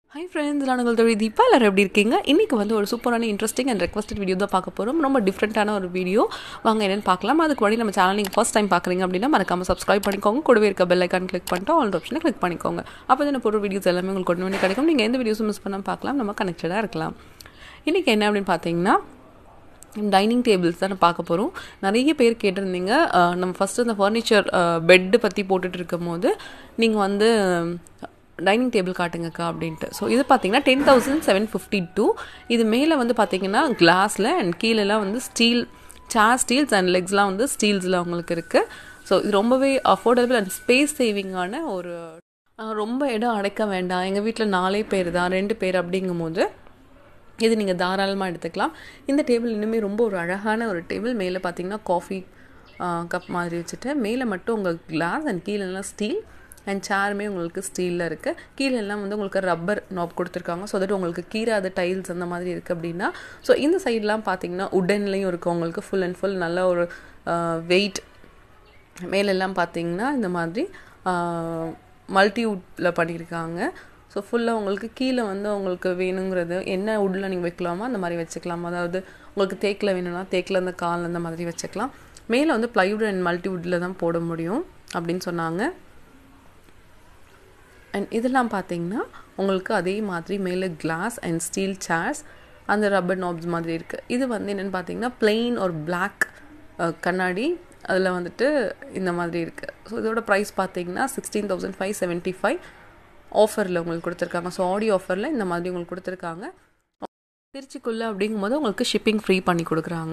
hi friends நான் உங்கள் தொழில் தீபா எல்லாரும் எப்படி இருக்கீங்க இன்றைக்கி வந்து ஒரு சூப்பரான இன்ட்ரெஸ்டிங் அண்ட் ரெக்வஸ்டட் வீடியோ தான் பார்க்க போகிறோம் ரொம்ப டிஃப்ரெண்ட்டான ஒரு வீடியோ வாங்க என்னென்னு பார்க்கலாம் அதுக்கு முன்னாடி நம்ம சேனல் நீங்கள் ஃபஸ்ட் டைம் பார்க்குறீங்க அப்படின்னா மறக்காமல் சப்ஸ்கிரைப் பண்ணிக்கோங்க கூடவே இருக்க பெல் ஐக்கான் கிளிக் பண்ணிட்டு ஆல் ஆப்ஷனை கிளிக் பண்ணிக்கோங்க அப்போ தான் போகிற வீடியோஸ் எல்லாமே உங்களுக்கு கொண்டு வந்து கிடைக்கும் நீங்கள் எந்த வீடியோஸும் மிஸ் பண்ணாமல் பார்க்கலாம் நம்ம கனெக்டடாக இருக்கலாம் இன்றைக்கி என்ன அப்படின்னு பார்த்தீங்கன்னா டைனிங் டேபிள்ஸ் தான் பார்க்க போகிறோம் நிறைய பேர் கேட்டிருந்தீங்க அஹ், நம்ம ஃபஸ்ட்டு இந்த ஃபர்னிச்சர் பெட்டு பற்றி போட்டுட்டு இருக்கும் போது நீங்கள் வந்து டைனிங் டேபிள் காட்டுங்கக்கா அப்படின்ட்டு ஸோ இது பார்த்தீங்கன்னா ten thousand seven fifty two இது மேலே வந்து பார்த்தீங்கன்னா கிளாஸில் அண்ட் கீழெல்லாம் வந்து ஸ்டீல் சேர் ஸ்டீல்ஸ் அண்ட் லெக்ஸ்லாம் வந்து ஸ்டீல்ஸில் உங்களுக்கு இருக்குது ஸோ இது ரொம்பவே அஃபோர்டபுள் அண்ட் ஸ்பேஸ் சேவிங்கான ஒரு அஹ், ரொம்ப இடம் அடைக்க வேண்டாம் எங்கள் வீட்டில் நாலே பேர் தான் ரெண்டு பேர் அப்படிங்கும்போது இது நீங்கள் தாராளமாக எடுத்துக்கலாம் இந்த டேபிள் இன்னுமே ரொம்ப ஒரு அழகான ஒரு டேபிள் மேலே பார்த்தீங்கன்னா காஃபி கப் மாதிரி வச்சுட்டு மேலே மட்டும் உங்கள் கிளாஸ் அண்ட் கீழெல்லாம் ஸ்டீல் அண்ட் சேருமே உங்களுக்கு ஸ்டீலில் இருக்குது கீழே எல்லாம் வந்து உங்களுக்கு ரப்பர் நாப் கொடுத்துருக்காங்க ஸோ தட் உங்களுக்கு கீராத டைல்ஸ் அந்த மாதிரி இருக்குது அப்படின்னா ஸோ இந்த சைட்லாம் பார்த்தீங்கன்னா உடன்லேயும் இருக்குது உங்களுக்கு ஃபுல் அண்ட் ஃபுல் நல்ல ஒரு வெயிட் மேலெல்லாம் பார்த்தீங்கன்னா இந்த மாதிரி மல்டிவுட்டில் பண்ணியிருக்காங்க ஸோ ஃபுல்லாக உங்களுக்கு கீழே வந்து உங்களுக்கு வேணுங்கிறது என்ன உட்டில் நீங்கள் வைக்கலாமோ அந்த மாதிரி வச்சுக்கலாம் அதாவது உங்களுக்கு தேக்கில் வேணும்னா தேக்கில் அந்த கால் அந்த மாதிரி வச்சுக்கலாம் மேலே வந்து ப்ளைவுட் அண்ட் மல்டிவுட்டில் தான் போட முடியும் அப்படின்னு சொன்னாங்க அண்ட் இதெல்லாம் பார்த்தீங்கன்னா உங்களுக்கு அதே மாதிரி மேலே கிளாஸ் அண்ட் ஸ்டீல் சேர்ஸ் அந்த ரப்பர் நாப்ஸ் மாதிரி இருக்குது இது வந்து என்னென்னு பார்த்தீங்கன்னா plain ஒரு black அஹ், கண்ணாடி அதில் வந்துட்டு இந்த மாதிரி இருக்குது ஸோ இதோட ப்ரைஸ் பார்த்தீங்கன்னா sixteen thousand five seventy five ஆஃபரில் உங்களுக்கு கொடுத்துருக்காங்க ஸோ ஆடி ஆஃபரில் இந்த மாதிரி உங்களுக்கு கொடுத்துருக்காங்க திருச்சிக்குள்ளே அப்படிங்கும்போது உங்களுக்கு ஷிப்பிங் ஃப்ரீ பண்ணி கொடுக்குறாங்க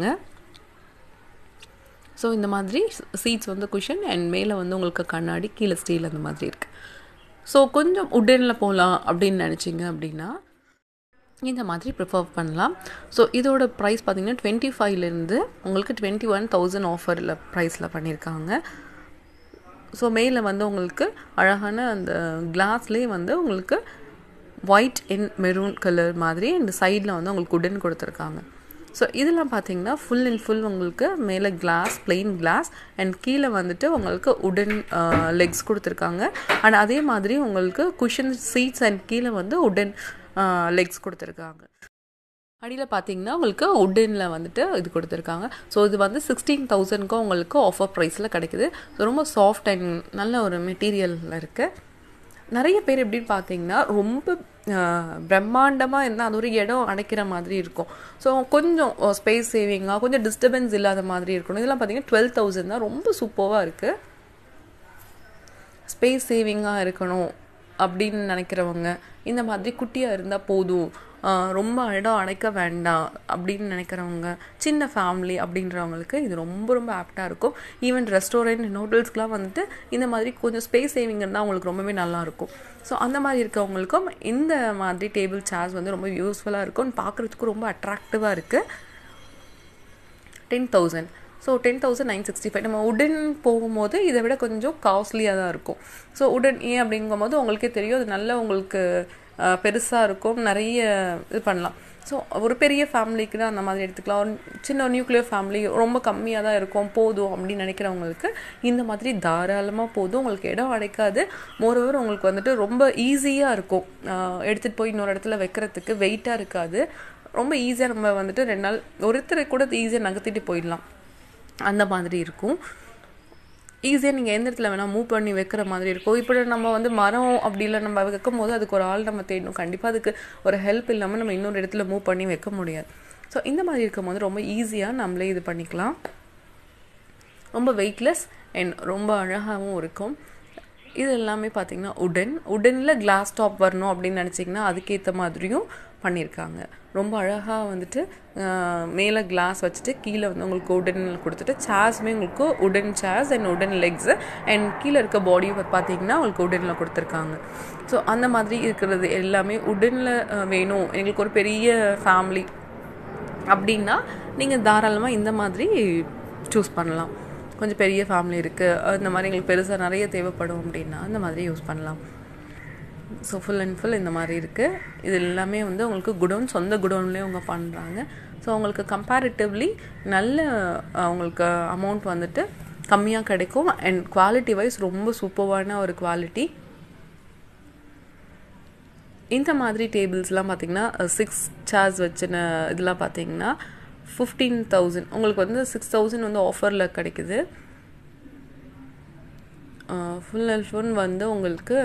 ஸோ இந்த மாதிரி சீட்ஸ் வந்து குஷன் அண்ட் மேலே வந்து உங்களுக்கு கண்ணாடி கீழே ஸ்டீல் அந்த மாதிரி இருக்குது ஸோ கொஞ்சம் உட்டனில் போகலாம் அப்படின்னு நினச்சிங்க அப்படின்னா இந்த மாதிரி ப்ரிஃபர் பண்ணலாம் ஸோ இதோட ப்ரைஸ் பார்த்தீங்கன்னா டுவெண்ட்டி ஃபைவ்லேருந்து உங்களுக்கு டுவெண்ட்டி ஒன் தௌசண்ட் ஆஃபரில் ப்ரைஸில் பண்ணியிருக்காங்க ஸோ மேலே வந்து உங்களுக்கு அழகான அந்த கிளாஸ்லேயே வந்து உங்களுக்கு ஒயிட் அண்ட் மெரூன் கலர் மாதிரி இந்த சைடில் வந்து உங்களுக்கு உடன் கொடுத்துருக்காங்க ஸோ இதெல்லாம் பார்த்தீங்கன்னா ஃபுல் அண்ட் ஃபுல் உங்களுக்கு மேலே கிளாஸ் plain கிளாஸ் அண்ட் கீழே வந்துட்டு உங்களுக்கு உடன் லெக்ஸ் கொடுத்துருக்காங்க அண்ட் அதே மாதிரி உங்களுக்கு குஷன் சீட்ஸ் அண்ட் கீழே வந்து உடன் லெக்ஸ் கொடுத்துருக்காங்க அடியில் பார்த்தீங்கன்னா உங்களுக்கு உட்டனில் வந்துட்டு இது கொடுத்துருக்காங்க ஸோ இது வந்து சிக்ஸ்டீன் தௌசண்ட்க்கும் உங்களுக்கு ஆஃபர் ப்ரைஸில் கிடைக்குது ஸோ ரொம்ப சாஃப்ட் அண்ட் நல்ல ஒரு மெட்டீரியலில் இருக்குது நிறைய பேர் எப்படின்னு பார்த்தீங்கன்னா ரொம்ப பிரம்மாண்டமாக இருந்தால் அது ஒரு இடம் அடைக்கிற மாதிரி இருக்கும் ஸோ கொஞ்சம் ஸ்பேஸ் சேவிங்காக கொஞ்சம் டிஸ்டர்பன்ஸ் இல்லாத மாதிரி இருக்கணும் இதெல்லாம் பார்த்தீங்கன்னா டுவெல் தௌசண்ட் தான் ரொம்ப சூப்பராக இருக்குது ஸ்பேஸ் சேவிங்காக இருக்கணும் அப்படின்னு நினைக்கிறவங்க இந்த மாதிரி குட்டியாக இருந்தால் போதும் ஆஹ் ரொம்ப இடம் அடைக்க வேண்டாம் அப்படின்னு நினைக்கிறவங்க சின்ன ஃபேமிலி அப்படின்றவங்களுக்கு இது ரொம்ப ரொம்ப ஆப்டாக இருக்கும் ஈவன் ரெஸ்டாரண்ட் ஹோட்டல்ஸ்க்குலாம் வந்துட்டு இந்த மாதிரி கொஞ்சம் ஸ்பேஸ் சேவிங் இருந்தால் அவங்களுக்கு ரொம்பவே நல்லாயிருக்கும் ஸோ அந்த மாதிரி இருக்கவங்களுக்கும் இந்த மாதிரி டேபிள் சேர்ஸ் வந்து ரொம்ப யூஸ்ஃபுல்லாக இருக்கும் பார்க்குறதுக்கும் ரொம்ப அட்ராக்டிவாக இருக்குது ten thousand so ten thousand nine sixty five நம்ம உடன் போகும்போது இதை விட கொஞ்சம் காஸ்ட்லியாக தான் இருக்கும் ஸோ உடன் ஏன் அப்படிங்கும்போது உங்களுக்கே தெரியும் அது நல்ல உங்களுக்கு பெருசாக இருக்கும் நிறைய இது பண்ணலாம் ஸோ ஒரு பெரிய ஃபேமிலிக்கு தான் அந்த மாதிரி எடுத்துக்கலாம் ஒரு சின்ன நியூக்ளியர் ஃபேமிலி ரொம்ப கம்மியாக தான் இருக்கும் போதும் அப்படின்னு நினைக்கிறவங்களுக்கு இந்த மாதிரி தாராளமாக போதும் உங்களுக்கு இடம் அடைக்காது மோரோவர் உங்களுக்கு வந்துட்டு ரொம்ப ஈஸியாக இருக்கும் எடுத்துகிட்டு போய் இன்னொரு இடத்துல வைக்கிறதுக்கு வெயிட்டாக இருக்காது ரொம்ப ஈஸியாக நம்ம வந்துட்டு ரெண்டு நாள் ஒருத்தரை கூட ஈஸியாக நகர்த்திட்டு போயிடலாம் அந்த மாதிரி இருக்கும் ஈஸியாக நீங்கள் எந்த இடத்துல வேணால் மூவ் பண்ணி வைக்கிற மாதிரி இருக்கும் இப்போ நம்ம வந்து மரம் அப்படி இல்லை நம்ம வைக்கும் போது அதுக்கு ஒரு ஆள் நம்ம தேடணும் கண்டிப்பாக அதுக்கு ஒரு ஹெல்ப் இல்லாமல் நம்ம இன்னொரு இடத்துல மூவ் பண்ணி வைக்க முடியாது ஸோ இந்த மாதிரி இருக்கும்போது ரொம்ப ஈஸியாக நம்மளே இது பண்ணிக்கலாம் ரொம்ப வெயிட்லெஸ் அண்ட் ரொம்ப அழகாகவும் இருக்கும் இது எல்லாமே பார்த்தீங்கன்னா உடன் உடனில் கிளாஸ் டாப் வரணும் அப்படின்னு நினச்சிங்கன்னா அதுக்கேற்ற மாதிரியும் பண்ணியிருக்காங்க ரொம்ப அழகாக வந்துட்டு ஆஹ், மேலே கிளாஸ் வச்சுட்டு கீழே வந்து உங்களுக்கு உடன் கொடுத்துட்டு சேர்ஸுமே உங்களுக்கு wooden chairs and wooden legs and கீழே இருக்க பாடி பார்த்தீங்கன்னா உங்களுக்கு உடனில் கொடுத்துருக்காங்க ஸோ அந்த மாதிரி இருக்கிறது எல்லாமே உடனில் வேணும் எங்களுக்கு ஒரு பெரிய ஃபேமிலி அப்படின்னா நீங்கள் தாராளமாக இந்த மாதிரி சூஸ் பண்ணலாம் கொஞ்சம் பெரிய ஃபேமிலி இருக்குது இந்த மாதிரி எங்களுக்கு பெருசாக நிறைய தேவைப்படும் அப்படின்னா அந்த மாதிரி யூஸ் பண்ணலாம் ஸோ ஃபுல் அண்ட் ஃபுல் இந்த மாதிரி இருக்குது இது எல்லாமே வந்து உங்களுக்கு குடோன் சொந்த குடோன்லேயே அவங்க பண்ணுறாங்க ஸோ உங்களுக்கு கம்பேரிட்டிவ்லி நல்ல அஹ், உங்களுக்கு அமௌண்ட் வந்துட்டு கம்மியாக கிடைக்கும் அண்ட் குவாலிட்டி வைஸ் ரொம்ப சூப்பரான ஒரு குவாலிட்டி இந்த மாதிரி டேபிள்ஸ்லாம் பார்த்தீங்கன்னா சிக்ஸ் சேர்ஸ் வச்சுன இதெல்லாம் பார்த்தீங்கன்னா ஃபிஃப்டீன் தௌசண்ட் உங்களுக்கு வந்து சிக்ஸ் தௌசண்ட் வந்து ஆஃபரில் கிடைக்குது ஃபுல் அண்ட் ஃபுல் வந்து உங்களுக்கு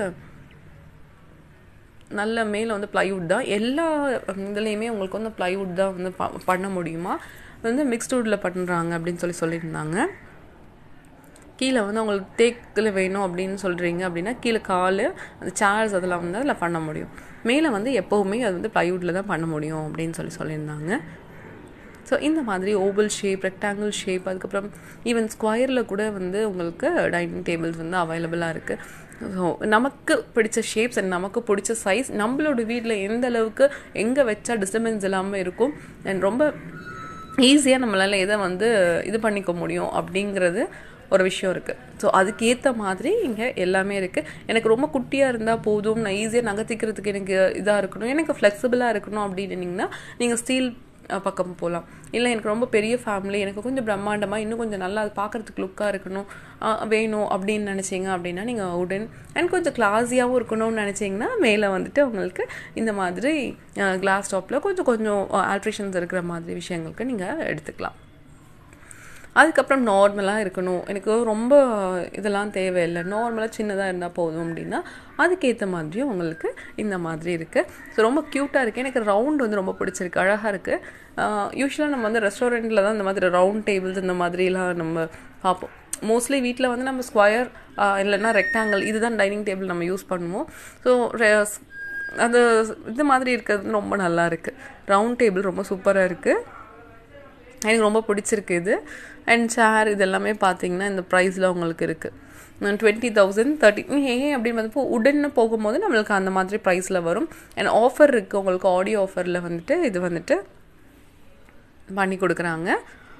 நல்ல மேலே வந்து ப்ளைவுட் தான் எல்லா இதுலேயுமே உங்களுக்கு வந்து ப்ளைவுட் தான் வந்து ப பண்ண முடியுமா வந்து மிக்ஸ்டுட்டில் பண்ணுறாங்க அப்படின்னு சொல்லி சொல்லியிருந்தாங்க கீழே வந்து உங்களுக்கு தேக்கில் வேணும் அப்படின்னு சொல்கிறீங்க அப்படின்னா கீழே கால் அந்த சேர்ஸ் அதெல்லாம் வந்து அதில் பண்ண முடியும் மேலே வந்து எப்போவுமே அது வந்து ப்ளைவுட்டில் தான் பண்ண முடியும் அப்படின்னு சொல்லி சொல்லியிருந்தாங்க ஸோ இந்த மாதிரி ஓவல் ஷேப் ரெக்டாங்கிள் ஷேப் அதுக்கப்புறம் ஈவன் ஸ்கொயரில் கூட வந்து உங்களுக்கு டைனிங் டேபிள்ஸ் வந்து அவைலபிளாக இருக்குது ஸோ நமக்கு பிடிச்ச ஷேப்ஸ் அண்ட் நமக்கு பிடிச்ச சைஸ் நம்மளோட வீட்டில் எந்த அளவுக்கு எங்கே வச்சா டிஸ்டர்பன்ஸ் இல்லாமல் இருக்கும் அண்ட் ரொம்ப ஈஸியாக நம்மளால் எதை வந்து இது பண்ணிக்க முடியும் அப்படிங்கிறது ஒரு விஷயம் இருக்குது ஸோ அதுக்கேற்ற மாதிரி இங்கே எல்லாமே இருக்குது எனக்கு ரொம்ப குட்டியாக இருந்தால் போதும் நான் ஈஸியாக நகர்த்திக்கிறதுக்கு எனக்கு இதாக இருக்கணும் எனக்கு ஃப்ளெக்சிபிளாக இருக்கணும் அப்படின்னீங்கன்னா நீங்கள் ஸ்டீல் பக்கம் போகலாம் இல்லை எனக்கு ரொம்ப பெரிய ஃபேமிலி எனக்கு கொஞ்சம் பிரம்மாண்டமாக இன்னும் கொஞ்சம் நல்லா அது பார்க்குறதுக்கு லுக்காக இருக்கணும் வேணும் அப்படின்னு நினச்சிங்க அப்படின்னா நீங்கள் உடன் அண்ட் கொஞ்சம் கிளாஸியாகவும் இருக்கணும்னு நினச்சிங்கன்னா மேலே வந்துட்டு உங்களுக்கு இந்த மாதிரி கிளாஸ் டாப்பில் கொஞ்சம் கொஞ்சம் ஆல்ட்ரேஷன்ஸ் இருக்கிற மாதிரி விஷயங்களுக்கு நீங்கள் எடுத்துக்கலாம் அதுக்கப்புறம் நார்மலாக இருக்கணும் எனக்கு ரொம்ப இதெல்லாம் தேவையில்லை நார்மலாக சின்னதாக இருந்தால் போதும் அப்படின்னா அதுக்கேற்ற மாதிரியும் உங்களுக்கு இந்த மாதிரி இருக்குது ஸோ ரொம்ப க்யூட்டாக இருக்குது எனக்கு ரவுண்ட் வந்து ரொம்ப பிடிச்சிருக்கு அழகாக இருக்குது யூஸ்வலாக நம்ம வந்து ரெஸ்டாரண்ட்டில் தான் இந்த மாதிரி ரவுண்ட் டேபிள்ஸ் இந்த மாதிரிலாம் நம்ம பார்ப்போம் மோஸ்ட்லி வீட்டில் வந்து நம்ம ஸ்கொயர் இல்லைன்னா ரெக்டாங்கிள் இதுதான் டைனிங் டேபிள் நம்ம யூஸ் பண்ணுவோம் ஸோ அது இந்த மாதிரி இருக்கிறது ரொம்ப நல்லா இருக்குது ரவுண்ட் டேபிள் ரொம்ப சூப்பராக இருக்குது எனக்கு ரொம்ப பிடிச்சிருக்கு இது அண்ட் சேர் இது எல்லாமே பார்த்தீங்கன்னா இந்த ப்ரைஸில் உங்களுக்கு இருக்குது டுவெண்ட்டி தௌசண்ட் தேர்ட்டி ஏன் அப்படின்னு பார்த்தப்போ உடனே போகும்போது நம்மளுக்கு அந்த மாதிரி ப்ரைஸில் வரும் அண்ட் ஆஃபர் இருக்குது உங்களுக்கு ஆடியோ ஆஃபரில் வந்துட்டு இது வந்துட்டு பண்ணி கொடுக்குறாங்க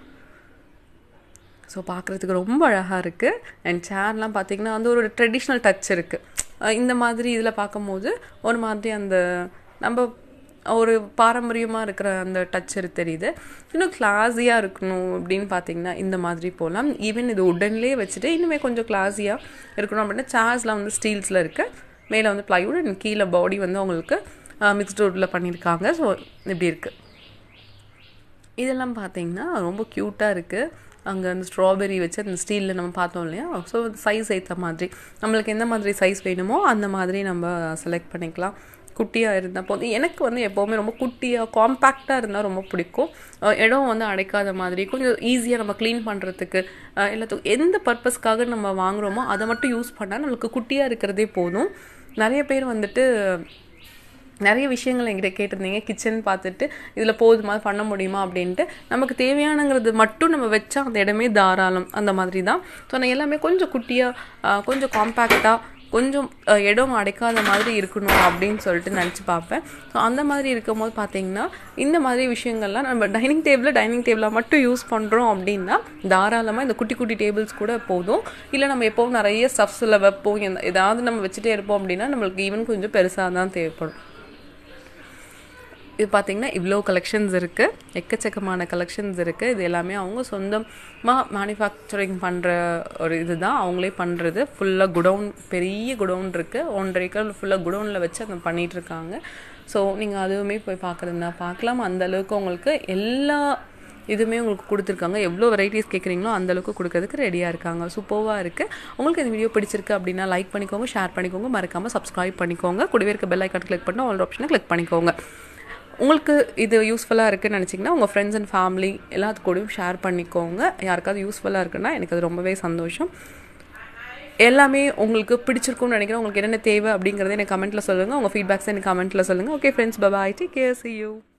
ஸோ பார்க்குறதுக்கு ரொம்ப அழகாக இருக்குது அண்ட் சேர்லாம் பார்த்திங்கன்னா வந்து ஒரு ட்ரெடிஷ்னல் டச் இருக்குது இந்த மாதிரி இதில் பார்க்கும்போது ஒரு மாதிரி அந்த நம்ம ஒரு பாரம்பரியமாக இருக்கிற அந்த டச் தெரியுது இன்னும் கிளாஸியாக இருக்கணும் அப்படின்னு பார்த்தீங்கன்னா இந்த மாதிரி போகலாம் ஈவன் இது உடன்லேயே வச்சுட்டு இன்னுமே கொஞ்சம் கிளாஸியாக இருக்கணும் அப்படின்னா சேர்ஸ்லாம் வந்து ஸ்டீல்ஸில் இருக்குது மேலே வந்து ப்ளைவுட் அண்ட் கீழே பாடி வந்து அவங்களுக்கு மிக்ஸ்டு வுட்டில் பண்ணியிருக்காங்க ஸோ இப்படி இருக்குது இதெல்லாம் பார்த்தீங்கன்னா ரொம்ப க்யூட்டாக இருக்குது அங்கே அந்த ஸ்ட்ராபெரி வச்சு அந்த ஸ்டீலில் நம்ம பார்த்தோம் இல்லையா ஸோ சைஸ் ஏற்ற மாதிரி நம்மளுக்கு எந்த மாதிரி சைஸ் வேணுமோ அந்த மாதிரி நம்ம செலக்ட் பண்ணிக்கலாம் குட்டியாக இருந்தால் போதும் எனக்கு வந்து எப்போவுமே ரொம்ப குட்டியாக காம்பேக்டாக இருந்தால் ரொம்ப பிடிக்கும் இடம் வந்து அடைக்காத மாதிரி கொஞ்சம் ஈஸியாக நம்ம க்ளீன் பண்ணுறதுக்கு எல்லாத்துக்கும் எந்த பர்பஸ்க்காக நம்ம வாங்குகிறோமோ அதை மட்டும் யூஸ் பண்ணால் நம்மளுக்கு குட்டியாக இருக்கிறதே போதும் நிறைய பேர் வந்துட்டு நிறைய விஷயங்கள் என்கிட்ட கேட்டிருந்தீங்க கிச்சன் பார்த்துட்டு இதில் போதுமா பண்ண முடியுமா அப்படின்ட்டு நமக்கு தேவையானங்கிறது மட்டும் நம்ம வச்சா அந்த இடமே தாராளம் அந்த மாதிரி தான் ஸோ நான் எல்லாமே கொஞ்சம் குட்டியாக கொஞ்சம் காம்பேக்டாக கொஞ்சம் இடம் அடைக்காத மாதிரி இருக்கணும் அப்படின்னு சொல்லிட்டு நினச்சி பார்ப்பேன் ஸோ அந்த மாதிரி இருக்கும்போது பார்த்தீங்கன்னா இந்த மாதிரி விஷயங்கள்லாம் நம்ம டைனிங் டேபிளில் டைனிங் டேபிளாக மட்டும் யூஸ் பண்ணுறோம் அப்படின்னா தாராளமாக இந்த குட்டி குட்டி டேபிள்ஸ் கூட போதும் இல்லை நம்ம எப்போவும் நிறைய ஸ்டஃப்ஸில் வைப்போம் ஏதாவது நம்ம வச்சுட்டே இருப்போம் அப்படின்னா நம்மளுக்கு ஈவன் கொஞ்சம் பெருசாக தான் தேவைப்படும் இது பார்த்திங்கன்னா இவ்வளோ கலெக்ஷன்ஸ் இருக்குது எக்கச்சக்கமான கலெக்ஷன்ஸ் இருக்குது இது எல்லாமே அவங்க சொந்தமாக மேனுஃபேக்சரிங் பண்ணுற ஒரு இது தான் அவங்களே பண்ணுறது ஃபுல்லாக குடவுன் பெரிய குடவுன் இருக்குது ஒன்றரை ஏக்கர் ஃபுல்லாக குடவுனில் வச்சு அதை பண்ணிகிட்ருக்காங்க ஸோ நீங்கள் அதுவுமே போய் பார்க்குறதுனா பார்க்கலாம் அந்தளவுக்கு உங்களுக்கு எல்லா இதுவுமே உங்களுக்கு கொடுத்துருக்காங்க எவ்வளோ வெரைட்டிஸ் கேட்குறீங்களோ அந்தளவுக்கு கொடுக்கறதுக்கு ரெடியாக இருக்காங்க சூப்பராக இருக்குது உங்களுக்கு இந்த வீடியோ பிடிச்சிருக்கு அப்படின்னா லைக் பண்ணிக்கோங்க ஷேர் பண்ணிக்கோங்க மறக்காமல் சப்ஸ்கிரைப் பண்ணிக்கோங்க கூடவே இருக்க பெல் ஐக்கான் கிளிக் பண்ணி ஆல் ஆப்ஷனை கிளிக் பண்ணிக்கோங்க உங்களுக்கு இது யூஸ்ஃபுல்லாக இருக்குன்னு நினச்சிங்கன்னா உங்கள் ஃப்ரெண்ட்ஸ் அண்ட் ஃபேமிலி எல்லாத்து கூடயும் ஷேர் பண்ணிக்கோங்க யாருக்காவது யூஸ்ஃபுல்லாக இருக்குன்னா எனக்கு அது ரொம்பவே சந்தோஷம் எல்லாமே உங்களுக்கு பிடிச்சிருக்கும்னு நினைக்கிறேன் உங்களுக்கு என்னென்ன தேவை அப்படிங்கிறத எனக்கு கமெண்ட்டில் சொல்லுங்கள் உங்கள் ஃபீட்பேக்ஸ் எனக்கு கமெண்ட்டில் சொல்லுங்கள் okay friends bye bye take care see you